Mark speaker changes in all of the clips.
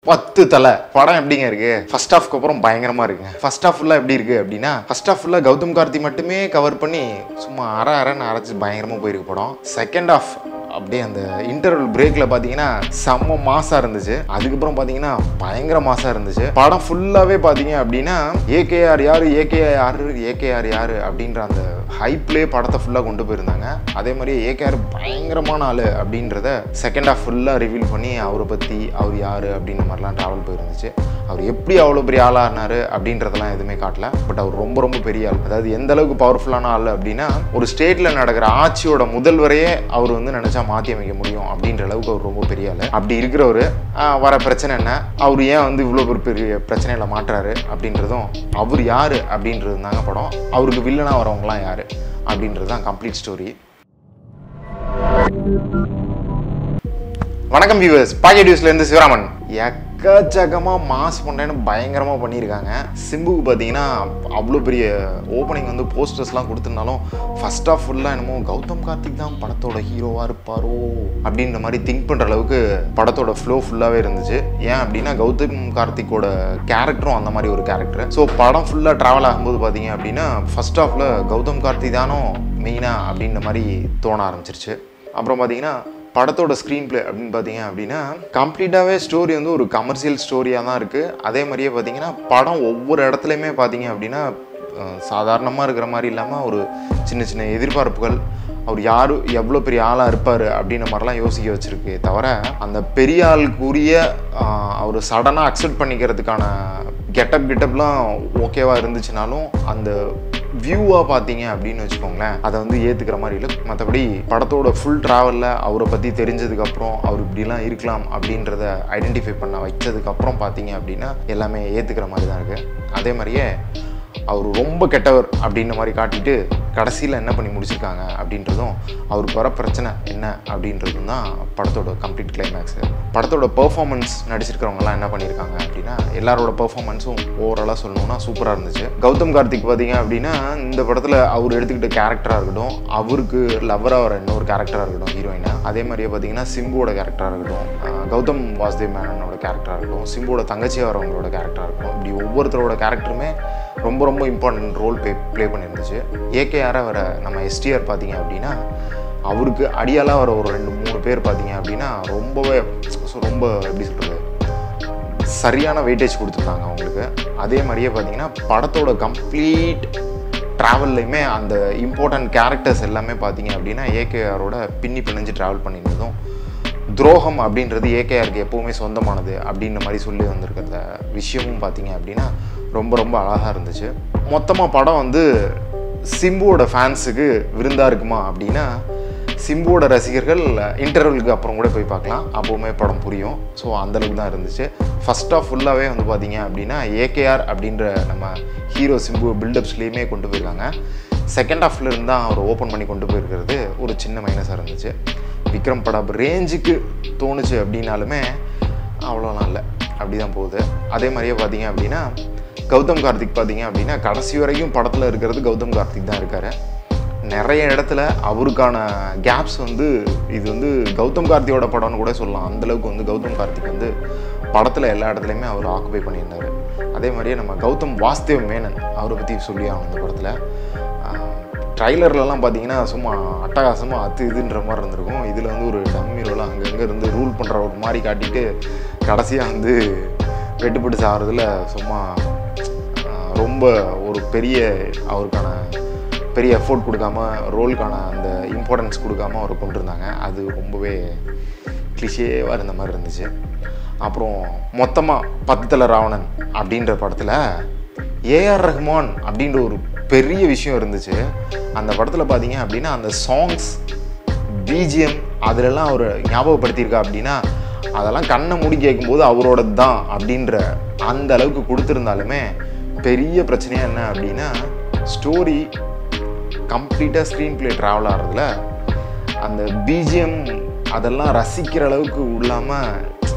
Speaker 1: பத்து தலை படம் எப்படிங்க இருக்கு ஃபர்ஸ்ட் ஹாஃப்க்கு அப்புறம் பயங்கரமா இருக்குங்க ஃபர்ஸ்ட் ஹாஃப் ஃபுல்லாக எப்படி இருக்கு அப்படின்னா ஃபர்ஸ்ட் ஹாஃப் ஃபுல்லாக கௌதம் கார்த்தி மட்டுமே கவர் பண்ணி சும்மா அரை அரைன்னு அரைச்சு பயங்கரமா போயிருக்கு படம் செகண்ட் ஹாஃப் அப்படியே அந்த இன்டர்வல் பிரேக்ல பாத்தீங்கன்னா செம்ம மாசா இருந்துச்சு அதுக்கப்புறம் பாத்தீங்கன்னா பயங்கர மாசா இருந்துச்சு படம் ஃபுல்லாவே பாத்தீங்க அப்படின்னா ஏகேஆர் யாரு ஏகேஆர் யாரு ஏகேஆர் யாரு அப்படின்ற அந்த ஹைப்லேயே படத்தை ஃபுல்லாக கொண்டு போயிருந்தாங்க அதே மாதிரி ஏகேஆர் பயங்கரமான ஆளு அப்படின்றத செகண்ட் ஹாஃப் ஃபுல்லாக ரிவீல் பண்ணி அவரை பற்றி அவர் யார் அப்படின்ற மாதிரிலாம் ட்ராவல் போயிருந்துச்சு அவர் எப்படி அவ்வளோ பெரிய ஆளாக இருந்தார் அப்படின்றதெல்லாம் எதுவுமே காட்டல பட் அவர் ரொம்ப ரொம்ப பெரிய ஆள் அதாவது எந்த அளவுக்கு பவர்ஃபுல்லான ஆள் அப்படின்னா ஒரு ஸ்டேட்டில் நடக்கிற ஆட்சியோட முதல்வரையே அவர் வந்து நினச்சா மாற்றி அமைக்க முடியும் அப்படின்ற அளவுக்கு அவர் ரொம்ப பெரிய ஆள் அப்படி இருக்கிறவர் வர பிரச்சனை என்ன அவர் ஏன் வந்து இவ்வளோ ஒரு பெரிய பிரச்சனையில் மாட்டுறாரு அப்படின்றதும் அவர் யார் அப்படின்றது தாங்க படம் அவருக்கு வில்லனாக வரவங்களாம் யார் அப்படின்றது தான் கம்ப்ளீட் ஸ்டோரி வணக்கம் வியூவர்ஸ் பாக்கெட் நியூஸ்லேருந்து சிவராமன் எக்கச்சக்கமாக மாஸ் பண்ணேன்னு பயங்கரமாக பண்ணியிருக்காங்க சிம்புக்கு பார்த்தீங்கன்னா அவ்வளோ பெரிய ஓப்பனிங் வந்து போஸ்டர்ஸ்லாம் கொடுத்துருந்தாலும் ஃபர்ஸ்ட் ஆஃப் ஃபுல்லாக என்னமோ கௌதம் கார்த்திக் தான் படத்தோட ஹீரோவாக இருப்பாரோ அப்படின்ற மாதிரி திங்க் பண்ணுற அளவுக்கு படத்தோட ஃப்ளோ ஃபுல்லாகவே இருந்துச்சு ஏன் அப்படின்னா கௌதம் கார்த்திக்கோட கேரக்டரும் அந்த மாதிரி ஒரு கேரக்டர் ஸோ படம் ஃபுல்லாக ட்ராவல் ஆகும்போது பார்த்தீங்க அப்படின்னா ஃபர்ஸ்ட் ஆஃபில் கௌதம் கார்த்திக் தானோ மெயினாக அப்படின்ற மாதிரி தோண ஆரம்பிச்சிருச்சு அப்புறம் பார்த்தீங்கன்னா படத்தோட ஸ்க்ரீன் ப்ளே அப்படின்னு பார்த்தீங்க அப்படின்னா கம்ப்ளீட்டாகவே ஸ்டோரி வந்து ஒரு கமர்ஷியல் ஸ்டோரியாக தான் இருக்குது அதே மாதிரியே பார்த்தீங்கன்னா படம் ஒவ்வொரு இடத்துலையுமே பார்த்தீங்க அப்படின்னா சாதாரணமாக இருக்கிற மாதிரி இல்லாமல் ஒரு சின்ன சின்ன எதிர்பார்ப்புகள் அவர் யார் எவ்வளோ பெரிய ஆளாக இருப்பார் அப்படின்ற மாதிரிலாம் யோசிக்க வச்சுருக்கு தவிர அந்த பெரிய ஆளுக்குரிய அவர் சடனாக அக்செப்ட் பண்ணிக்கிறதுக்கான கெட்டப் கிட்டப்லாம் ஓகேவாக இருந்துச்சுனாலும் அந்த வியூவாக பார்த்தீங்க அப்படின்னு வச்சுக்கோங்களேன் அதை வந்து ஏற்றுக்கிற மாதிரி இல்லை மற்றபடி படத்தோட ஃபுல் ட்ராவலில் அவரை பற்றி தெரிஞ்சதுக்கப்புறம் அவர் இப்படிலாம் இருக்கலாம் அப்படின்றத ஐடென்டிஃபை பண்ண வச்சதுக்கப்புறம் பார்த்தீங்க அப்படின்னா எல்லாமே ஏற்றுக்கிற மாதிரி தான் இருக்குது அதே மாதிரியே அவர் ரொம்ப கெட்டவர் அப்படின்ற மாதிரி காட்டிட்டு கடைசியில் என்ன பண்ணி முடிச்சிருக்காங்க அப்படின்றதும் அவருக்கு வர பிரச்சனை என்ன அப்படின்றதும் தான் படத்தோட கம்ப்ளீட் கிளைமேக்ஸு படத்தோட பெர்ஃபார்மன்ஸ் நடிச்சிருக்கிறவங்கலாம் என்ன பண்ணியிருக்காங்க அப்படின்னா எல்லாரோட பெர்ஃபார்மன்ஸும் ஓவராலாக சொல்லணும்னா சூப்பராக இருந்துச்சு கௌதம் கார்த்திக் பார்த்தீங்க அப்படின்னா இந்த படத்தில் அவர் எடுத்துக்கிட்ட கேரக்டராக இருக்கட்டும் அவருக்கு லவ்வராக வர இன்னொரு கேரக்டராக இருக்கட்டும் ஹீரோயினா அதே மாதிரியே பார்த்தீங்கன்னா சிம்புவோட கேரக்டராக இருக்கட்டும் ஆஹ் கௌதம் வாசுதேவ் மேனனோட கேரக்டராக இருக்கட்டும் சிம்புவோட தங்கச்சியாக வரவங்களோட கேரக்டராக இருக்கட்டும் இப்படி ஒவ்வொருத்தரோட கேரக்டருமே ரொம்ப ரொம்ப இம்பார்ட்டன்ட் ரோல் ப்ளே ப்ளே பண்ணியிருந்துச்சு ஏகேஆராக வர நம்ம எஸ்டிஆர் பார்த்தீங்க அப்படின்னா அவருக்கு அடியாலாக வர ஒரு ரெண்டு மூணு பேர் பார்த்தீங்க அப்படின்னா ரொம்பவே so ரொம்ப எப்படி சொல்கிறது சரியான வெயிட்டேஜ் கொடுத்துருந்தாங்க அவங்களுக்கு அதே மாதிரியே பார்த்தீங்கன்னா படத்தோட கம்ப்ளீட் ட்ராவல்லையுமே அந்த இம்பார்ட்டன்ட் கேரக்டர்ஸ் எல்லாமே பார்த்தீங்க அப்படின்னா ஏகேஆரோட பின்னி பிணைஞ்சு ட்ராவல் பண்ணியிருந்ததும் துரோகம் அப்படின்றது ஏகேஆருக்கு எப்போவுமே சொந்தமானது அப்படின்ற மாதிரி சொல்லி வந்திருக்கிறத விஷயமும் பார்த்தீங்க அப்படின்னா ரொம்ப ரொம்ப அழகாக இருந்துச்சு மொத்தமாக படம் வந்து சிம்புவோட ஃபேன்ஸுக்கு விருந்தாக இருக்குமா அப்படின்னா சிம்புவோட ரசிகர்கள் இன்டர்வலுக்கு அப்புறம் கூட போய் பார்க்கலாம் அப்போவுமே படம் புரியும் ஸோ அந்தளவுக்கு தான் இருந்துச்சு ஃபர்ஸ்ட் ஆஃப் ஃபுல்லாகவே வந்து பார்த்தீங்க அப்படின்னா ஏகேஆர் அப்படின்ற நம்ம ஹீரோ சிம்பு பில்டப்ஸ்லேயுமே கொண்டு போயிருக்காங்க செகண்ட் ஹாஃப்ல இருந்து தான் அவர் ஓப்பன் பண்ணி கொண்டு போயிருக்கிறது ஒரு சின்ன மைனஸாக இருந்துச்சு விக்ரம் படம் ரேஞ்சுக்கு தோணுச்சு அப்படின்னாலுமே அவ்வளோலாம் இல்லை அப்படி தான் போகுது அதே மாதிரியே பார்த்தீங்க அப்படின்னா கௌதம் கார்த்திக் பார்த்தீங்க அப்படின்னா கடைசி வரைக்கும் படத்தில் இருக்கிறது கௌதம் கார்த்திக் தான் இருக்காரு நிறைய இடத்துல அவருக்கான கேப்ஸ் வந்து இது வந்து கௌதம் கார்த்தியோட படம்னு கூட சொல்லலாம் அந்தளவுக்கு வந்து கௌதம் கார்த்திக் வந்து படத்தில் எல்லா இடத்துலையுமே அவர் ஆக்குபை பண்ணியிருந்தார் அதே மாதிரியே நம்ம கௌதம் வாஸ்தேவ் மேனன் அவரை பற்றி சொல்லி ஆகணும் இந்த படத்தில் ட்ரைலர்லலாம் பார்த்தீங்கன்னா சும்மா அட்டகாசமாக அத்து இதுன்ற மாதிரி இருந்திருக்கும் இதில் வந்து ஒரு டம்மி ரோல் அங்கங்கே இருந்து ரூல் பண்ணுற ஒரு மாதிரி காட்டிட்டு கடைசியாக வந்து வெட்டுப்பட்டு சாகிறதுல சும்மா ஆஹ், ரொம்ப ஒரு பெரிய அவருக்கான பெரிய எஃபோர்ட் கொடுக்காம ரோலுக்கான அந்த இம்பார்ட்டன்ஸ் கொடுக்காம அவர் கொண்டு இருந்தாங்க அது ரொம்பவே கிளிஷேவாக இருந்த மாதிரி இருந்துச்சு அப்புறம் மொத்தமாக பத்து தலை ராவணன் அப்படின்ற படத்தில் ஏஆர் ரஹ்மான் அப்படின்ற ஒரு பெரிய விஷயம் இருந்துச்சு அந்த படத்தில் பார்த்தீங்க அப்படின்னா அந்த சாங்ஸ் பிஜிஎம் அதிலெல்லாம் அவர் ஞாபகப்படுத்தியிருக்கா அப்படின்னா அதெல்லாம் கண்ணை மூடி கேட்கும்போது அவரோட தான் அப்படின்ற அந்த அளவுக்கு கொடுத்துருந்தாலுமே பெரிய பிரச்சனையாக என்ன அப்படின்னா ஸ்டோரி கம்ப்ளீட்டாக ஸ்க்ரீன் ப்ளே ட்ராவல் ஆகிறதுல அந்த பிஜிஎம் அதெல்லாம் ரசிக்கிற அளவுக்கு இல்லாமல்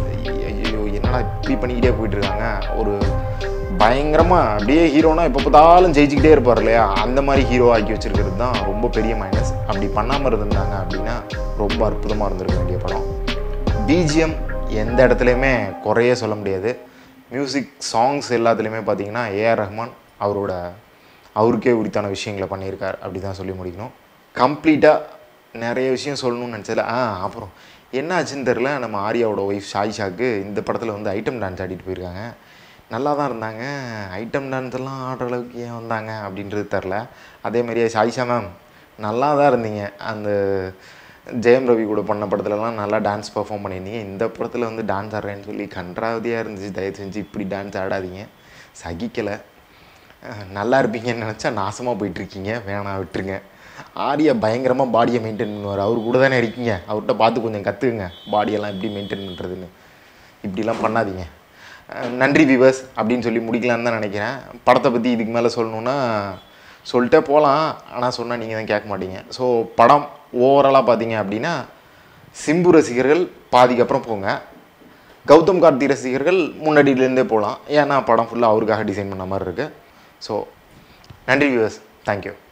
Speaker 1: ஐயோ என்னடா இப்படி பண்ணிக்கிட்டே போயிட்டு இருக்காங்க ஒரு பயங்கரமாக அப்படியே ஹீரோனா எப்போ பார்த்தாலும் ஜெயிச்சுக்கிட்டே இருப்பார் இல்லையா அந்த மாதிரி ஹீரோ ஆக்கி வச்சிருக்கிறது தான் ரொம்ப பெரிய மைனஸ் அப்படி பண்ணாமல் இருந்திருந்தாங்க அப்படின்னா ரொம்ப அற்புதமாக இருந்திருக்க வேண்டிய படம் பிஜிஎம் எந்த இடத்துலையுமே குறையே சொல்ல முடியாது மியூசிக் சாங்ஸ் எல்லாத்துலேயுமே பார்த்தீங்கன்னா ஏஆர் ரஹ்மான் அவரோட அவருக்கே உரித்தான விஷயங்களை பண்ணியிருக்கார் அப்படி தான் சொல்லி முடிக்கணும் கம்ப்ளீட்டாக நிறைய விஷயம் சொல்லணும்னு நினச்சதில்ல ஆ அப்புறம் என்ன ஆச்சுன்னு தெரில நம்ம ஆர்யாவோட ஒய்ஃப் ஷாயிஷாக்கு இந்த படத்தில் வந்து ஐட்டம் டான்ஸ் ஆடிட்டு போயிருக்காங்க நல்லா தான் இருந்தாங்க ஐட்டம் டான்ஸ் எல்லாம் ஆடுற அளவுக்கு ஏன் வந்தாங்க அப்படின்றது தெரில அதே மாதிரியே ஷாயிஷா மேம் நல்லா தான் இருந்தீங்க அந்த ஜெயம் ரவி கூட பண்ண படத்துலலாம் நல்லா டான்ஸ் பெர்ஃபார்ம் பண்ணியிருந்தீங்க இந்த படத்தில் வந்து டான்ஸ் ஆடுறேன்னு சொல்லி கன்றாவதியாக இருந்துச்சு தயவு செஞ்சு இப்படி டான்ஸ் ஆடாதீங்க சகிக்கலை அஹ் நல்லா இருப்பீங்கன்னு நினச்சா நாசமாக போயிட்டுருக்கீங்க வேணாம் விட்டுருங்க ஆரியா பயங்கரமாக பாடியை மெயின்டைன் பண்ணுவார் அவர் கூட தானே இருக்கீங்க அவர்கிட்ட பார்த்து கொஞ்சம் கற்றுக்குங்க பாடியெல்லாம் எப்படி மெயின்டைன் பண்ணுறதுன்னு இப்படிலாம் பண்ணாதீங்க அஹ் நன்றி விவர்ஸ் அப்படின்னு சொல்லி முடிக்கலான்னு தான் நினைக்கிறேன் படத்தை பற்றி இதுக்கு மேலே சொல்லணுன்னா சொல்லிட்டே போகலாம் ஆனால் சொன்னால் நீங்கள் தான் கேட்க மாட்டீங்க ஸோ படம் ஓவராலாக பார்த்தீங்க அப்படின்னா சிம்பு ரசிகர்கள் பாதிக்கு அப்புறம் போங்க கௌதம் கார்த்தி ரசிகர்கள் முன்னாடியிலேருந்தே போகலாம் ஏன்னா படம் ஃபுல்லாக அவருக்காக டிசைன் பண்ண மாதிரி இருக்குது ஸோ நன்றி வியூவர்ஸ் தேங்க்யூ